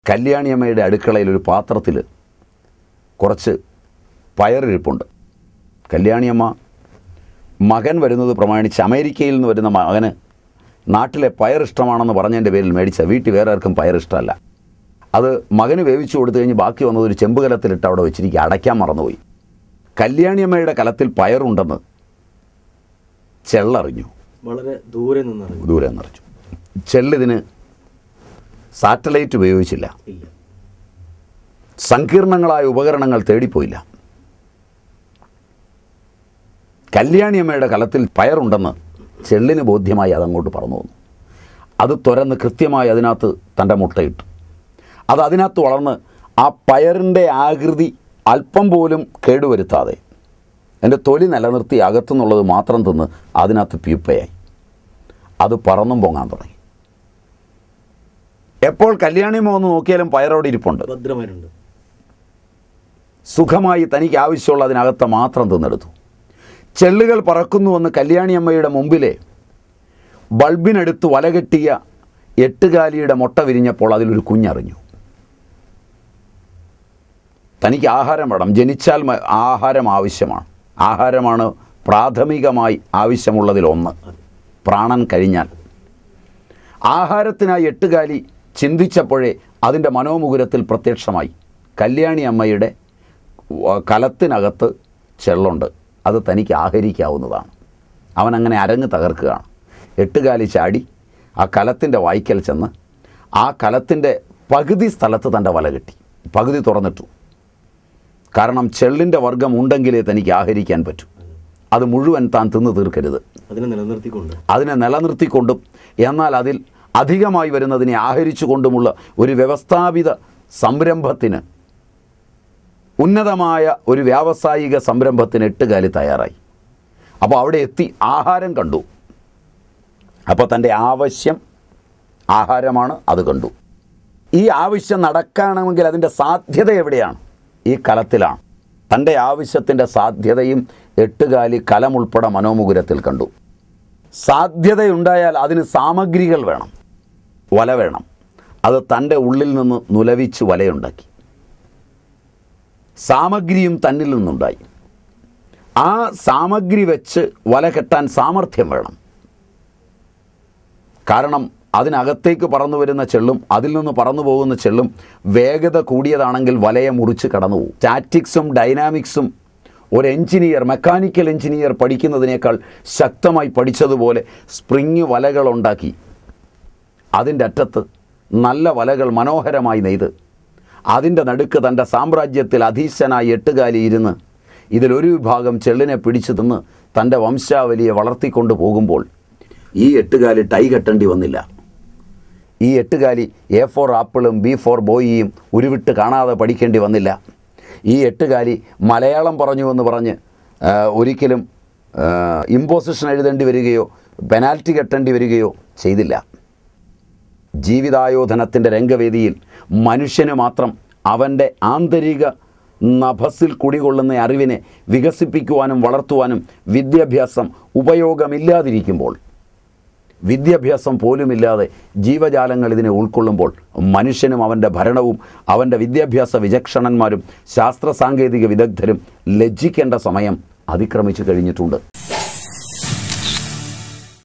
കല്യാണിയമ്മയുടെ അടുക്കളയിൽ ഒരു പാത്രത്തിൽ കുറച്ച് പയറിരിപ്പുണ്ട് കല്യാണിയമ്മ മകൻ വരുന്നത് പ്രമാണിച്ച് അമേരിക്കയിൽ നിന്ന് വരുന്ന മകന് നാട്ടിലെ പയർ ഇഷ്ടമാണെന്ന് പറഞ്ഞതിൻ്റെ പേരിൽ മേടിച്ച വീട്ടിൽ വേറെ ആർക്കും പയർ ഇഷ്ടമല്ല അത് മകന് വേവിച്ചു കൊടുത്തു കഴിഞ്ഞ് ബാക്കി വന്നത് ഒരു ചെമ്പ് കലത്തിലിട്ട് അവിടെ വെച്ചിരിക്കുക അടയ്ക്കാൻ മറന്നുപോയി കല്യാണിയമ്മയുടെ കലത്തിൽ പയറുണ്ടെന്ന് ചെള്ളറിഞ്ഞു വളരെ ദൂരെ നിന്നറിഞ്ഞു ദൂരെ നിറച്ചു ചെള്ളിതിന് സാറ്റലൈറ്റ് ഉപയോഗിച്ചില്ല ഇല്ല സങ്കീർണങ്ങളായ ഉപകരണങ്ങൾ തേടിപ്പോയില്ല കല്യാണിയമ്മയുടെ കലത്തിൽ പയറുണ്ടെന്ന് ചെള്ളിന് ബോധ്യമായി അതങ്ങോട്ട് പറന്നു വന്നു അത് തുരന്ന് കൃത്യമായി അതിനകത്ത് തൻ്റെ മുട്ടയിട്ടു അത് അതിനകത്ത് വളർന്ന് ആ പയറിൻ്റെ ആകൃതി അല്പം പോലും കേടുവരുത്താതെ എൻ്റെ തൊലി നിലനിർത്തി അകത്തുനിന്നുള്ളത് മാത്രം തിന്ന് അതിനകത്ത് പ്യൂപ്പയായി അത് പറന്നും പൊങ്ങാൻ തുടങ്ങി എപ്പോൾ കല്യാണിയമ്മ ഒന്ന് നോക്കിയാലും പയറോടെ ഇരിപ്പുണ്ട് ഭദ്രമായിട്ടുണ്ട് സുഖമായി തനിക്ക് ആവശ്യമുള്ള അതിനകത്ത് മാത്രം തിന്നെടുത്തു ചെള്ളുകൾ പറക്കുന്നുവെന്ന് കല്യാണിയമ്മയുടെ മുമ്പിലെ ബൾബിനടുത്ത് വലകെട്ടിയ എട്ടുകാലിയുടെ മുട്ട വിരിഞ്ഞപ്പോൾ അതിലൊരു കുഞ്ഞറിഞ്ഞു തനിക്ക് ആഹാരം വേണം ജനിച്ചാൽ മ- ആഹാരം ആവശ്യമാണ് ആഹാരമാണ് പ്രാഥമികമായി ആവശ്യമുള്ളതിലൊന്ന് പ്രാണൻ കഴിഞ്ഞാൽ ആഹാരത്തിനായി എട്ടുകാലി ചിന്തിച്ചപ്പോഴേ അതിൻ്റെ മനോമുകുരത്തിൽ പ്രത്യക്ഷമായി കല്യാണി അമ്മയുടെ വ- കലത്തിനകത്ത് ചെള്ളുണ്ട് അത് തനിക്ക് ആഹരിക്കാവുന്നതാണ് അവൻ അങ്ങനെ അരങ്ങ് തകർക്കുകയാണ് എട്ടുകാലി ചാടി ആ കലത്തിൻ്റെ വായ്ക്കൽ ചെന്ന് ആ കലത്തിൻ്റെ പകുതി സ്ഥലത്ത് തൻ്റെ വല കെട്ടി പകുതി തുറന്നിട്ടു കാരണം ചെള്ളിൻ്റെ വർഗം ഉണ്ടെങ്കിലേ തനിക്ക് ആഹരിക്കാൻ പറ്റൂ അത് മുഴുവൻ താൻ തിന്നു തീർക്കരുത് അതിനെ നിലനിർത്തിക്കൊണ്ട് അതിനെ നിലനിർത്തിക്കൊണ്ടും എന്നാൽ അതിൽ അധികമായി വരുന്നതിനെ ആഹരിച്ചുകൊണ്ടുമുള്ള ഒരു വ്യവസ്ഥാപിത സംരംഭത്തിന് ഉന്നതമായ ഒരു വ്യാവസായിക സംരംഭത്തിന് എട്ടുകാലി തയ്യാറായി അപ്പോൾ അവിടെ എത്തി ആഹാരം കണ്ടു അപ്പോൾ തൻ്റെ ആവശ്യം ആഹാരമാണ് അത് കണ്ടു ഈ ആവശ്യം നടക്കണമെങ്കിൽ അതിൻ്റെ സാധ്യത എവിടെയാണ് ഈ കലത്തിലാണ് തൻ്റെ ആവശ്യത്തിൻ്റെ സാധ്യതയും എട്ടുകാലി കലമുൾപ്പെടെ മനോമുകുരത്തിൽ കണ്ടു സാധ്യതയുണ്ടായാൽ അതിന് സാമഗ്രികൾ വേണം വല വേണം അത് തൻ്റെ ഉള്ളിൽ നിന്ന് നുലവിച്ച് വലയുണ്ടാക്കി സാമഗ്രിയും തന്നിൽ നിന്നുണ്ടായി ആ സാമഗ്രി വെച്ച് വല കെട്ടാൻ സാമർഥ്യം വേണം കാരണം അതിനകത്തേക്ക് പറന്നു വരുന്ന ചെള്ളും അതിൽ നിന്ന് പറന്നു പോകുന്ന ചെള്ളും വേഗത കൂടിയതാണെങ്കിൽ വലയെ മുറിച്ച് കടന്നു പോകും സ്റ്റാറ്റിക്സും ഡൈനാമിക്സും ഒരു എഞ്ചിനീയർ മെക്കാനിക്കൽ എഞ്ചിനീയർ പഠിക്കുന്നതിനേക്കാൾ ശക്തമായി പഠിച്ചതുപോലെ സ്പ്രിങ് വലകളുണ്ടാക്കി അതിൻ്റെ അറ്റത്ത് നല്ല വലകൾ മനോഹരമായി നെയ്ത് അതിൻ്റെ നടുക്ക് തൻ്റെ സാമ്രാജ്യത്തിൽ അധീശനായി എട്ടുകാലി ഇരുന്ന് ഇതിലൊരു വിഭാഗം ചെള്ളിനെ പിടിച്ചു തിന്ന് തൻ്റെ വംശാവലിയെ വളർത്തിക്കൊണ്ട് പോകുമ്പോൾ ഈ എട്ടുകാലി ടൈ കെട്ടേണ്ടി വന്നില്ല ഈ എട്ടുകാലി എ ഫോർ ആപ്പിളും ബി ഫോർ ബോയിയും ഉരുവിട്ട് കാണാതെ പഠിക്കേണ്ടി വന്നില്ല ഈ എട്ടുകാലി മലയാളം പറഞ്ഞു എന്ന് പറഞ്ഞ് ആ, ഒരിക്കലും ഇമ്പോസിഷൻ എഴുതേണ്ടി വരികയോ പെനാൽറ്റി കെട്ടേണ്ടി വരികയോ ചെയ്തില്ല ജീവിതായോധനത്തിൻ്റെ രംഗവേദിയിൽ മനുഷ്യന് മാത്രം അവൻ്റെ ആന്തരിക നഭസിൽ കുടികൊള്ളുന്ന അറിവിനെ വികസിപ്പിക്കുവാനും വളർത്തുവാനും വിദ്യാഭ്യാസം ഉപയോഗമില്ലാതിരിക്കുമ്പോൾ വിദ്യാഭ്യാസം പോലുമില്ലാതെ ജീവജാലങ്ങൾ ഇതിനെ ഉൾക്കൊള്ളുമ്പോൾ മനുഷ്യനും അവൻ്റെ ഭരണവും അവൻ്റെ വിദ്യാഭ്യാസ വിചക്ഷണന്മാരും ശാസ്ത്ര സാങ്കേതിക വിദഗ്ധരും ലജ്ജിക്കേണ്ട സമയം അതിക്രമിച്ചു കഴിഞ്ഞിട്ടുണ്ട്